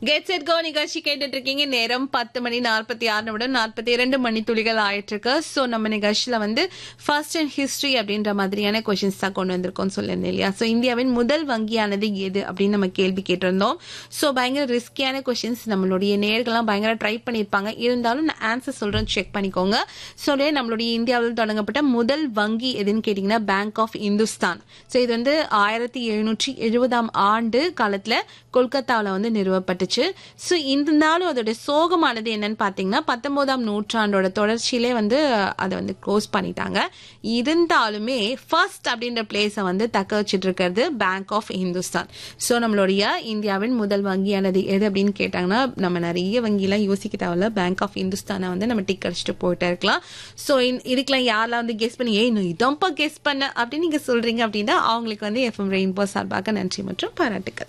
get set go நிகழ்ச்சி கேட்டுட்டு இருக்கீங்க நேரம் பத்து மணி நாற்பத்தி ஆறு நிமிடம் நாற்பத்தி இரண்டு மணி துளிகள் ஆயிட்டு இருக்கு ஸோ நம்ம நிகழ்ச்சியில வந்து ஃபர்ஸ்ட் அண்ட் ஹிஸ்டரி அப்படின்ற மாதிரியான கொஷின்ஸ் தான் கொண்டு வந்திருக்கோம் சொல்லியிருந்தேன் இல்லையா ஸோ இந்தியாவின் முதல் வங்கியானது எது அப்படின்னு நம்ம கேள்வி கேட்டிருந்தோம் ஸோ பயங்கர ரிஸ்கியான கொஷின்ஸ் நம்மளுடைய நேர்கள்லாம் பயங்கர ட்ரை பண்ணியிருப்பாங்க இருந்தாலும் நான் ஆன்சர் சொல்றேன் செக் பண்ணிக்கோங்க ஸோ நம்மளுடைய இந்தியாவில் தொடங்கப்பட்ட முதல் வங்கி எதுன்னு கேட்டிங்கன்னா பேங்க் ஆஃப் இந்துஸ்தான் ஸோ இது வந்து ஆயிரத்தி எழுநூற்றி எழுபதாம் ஆண்டு காலத்தில் கொல்கத்தாவில் வந்து நிறுவப்பட்டுச்சு ஸோ இருந்தாலும் அதோட சோகமானது என்னன்னு பார்த்தீங்கன்னா பத்தொன்பதாம் நூற்றாண்டோட தொடர்ச்சியிலே வந்து அதை வந்து க்ளோஸ் பண்ணிட்டாங்க இருந்தாலுமே ஃபர்ஸ்ட் அப்படின்ற பிளேஸை வந்து தக்க வச்சுட்டு இருக்கிறது பேங்க் ஆஃப் இந்துஸ்தான் ஸோ நம்மளுடைய இந்தியாவின் முதல் வங்கியானது எது அப்படின்னு கேட்டாங்கன்னா நம்ம நிறைய வங்கியெல்லாம் யோசிக்க தேவையில்ல பேங்க் ஆஃப் இந்துஸ்தானை வந்து நம்ம டிக் அடிச்சுட்டு போயிட்டே இருக்கலாம் ஸோ இதுக்கெல்லாம் யாரெல்லாம் வந்து கெஸ் பண்ணி ஏய் இன்னும் இதம்பா கெஸ் பண்ண அப்படின்னு நீங்க சொல்றீங்க அப்படின்னா அவங்களுக்கு வந்து எஃப்எம் ரெயின்போ சார்பாக நன்றி மற்றும் பாராட்டுக்கள்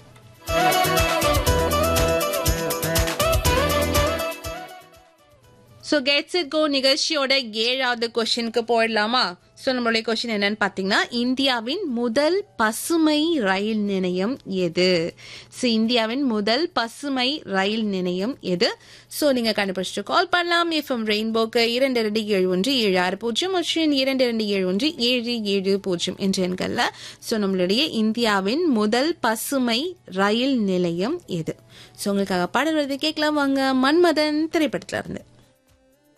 ஸோ கெட்ஸ் இட் கோ நிகழ்ச்சியோட ஏழாவது கொஷினுக்கு போயிடலாமா ஸோ நம்மளுடைய கொஷின் என்னன்னு பார்த்தீங்கன்னா இந்தியாவின் முதல் பசுமை ரயில் நிலையம் எது ஸோ இந்தியாவின் முதல் பசுமை ரயில் நிலையம் எது ஸோ நீங்கள் கண்டுபிடிச்சிட்டு கால் பண்ணலாம் எஃப்எம் ரெயின்போக்கு இரண்டு இரண்டு ஏழு ஒன்று ஏழு ஆறு பூஜ்ஜியம் மற்றும் இரண்டு இரண்டு ஏழு ஒன்று ஏழு ஏழு பூஜ்ஜியம் என்ற எண்களில் ஸோ நம்மளுடைய இந்தியாவின் முதல் பசுமை ரயில் நிலையம் எது ஸோ உங்களுக்காக பாடல் வருது கேட்கலாம் வாங்க மன்மதன் திரைப்படத்துல இருந்து